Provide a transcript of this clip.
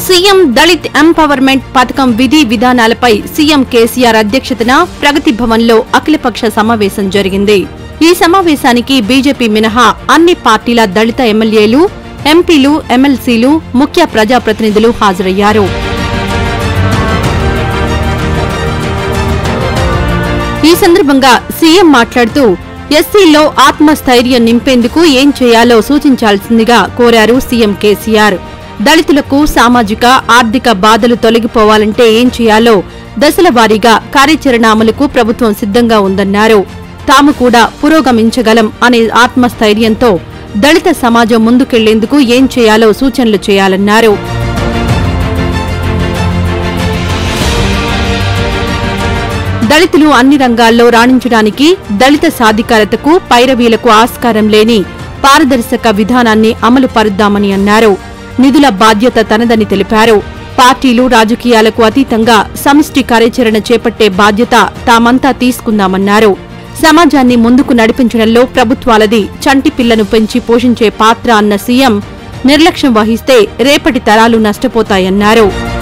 CM Dalit empowerment పథకం విధి విధానాలపై సీఎం కేసీఆర్ అధ్యక్షతన ప్రగతి భవన్లో అఖిలపక్ష సమావేశం జరిగింది ఈ సమావేశానికి బీజేపీ మినహా అన్ని పార్టీల దళిత ఎమ్మెల్యేలు ఎంపీలు ఎమ్మెల్సీలు ముఖ్య ప్రజాప్రతినిధులు హాజరయ్యారు ఈ సందర్భంగా సీఎం మాట్లాడుతూ ఎస్సీలో ఆత్మస్థైర్యం నింపేందుకు ఏం చేయాలో సూచించాల్సిందిగా కోరారు సీఎం కేసీఆర్ దళితులకు సామాజిక ఆర్థిక బాధలు తొలగిపోవాలంటే ఏం చేయాలో దశల వారీగా కార్యాచరణ అమలుకు ప్రభుత్వం సిద్ధంగా ఉందన్నారు తాము కూడా పురోగమించగలం అనే ఆత్మస్థైర్యంతో దళిత సమాజం ముందుకెళ్లేందుకు ఏం చేయాలో సూచనలు చేయాలన్నారు దళితులు అన్ని రంగాల్లో రాణించడానికి దళిత సాధికారతకు పైరవీలకు ఆస్కారం లేని పారదర్శక విధానాన్ని అమలు పరుద్దామని అన్నారు నిధుల బాధ్యత తనదని తెలిపారు పార్టీలు రాజకీయాలకు అతీతంగా సమిష్టి కార్యాచరణ చేపట్టే బాధ్యత తామంతా తీసుకుందామన్నారు సమాజాన్ని ముందుకు నడిపించడంలో ప్రభుత్వాలది చంటి పిల్లను పెంచి పోషించే పాత్ర అన్న సీఎం నిర్లక్ష్యం వహిస్తే రేపటి తరాలు నష్టపోతాయన్నారు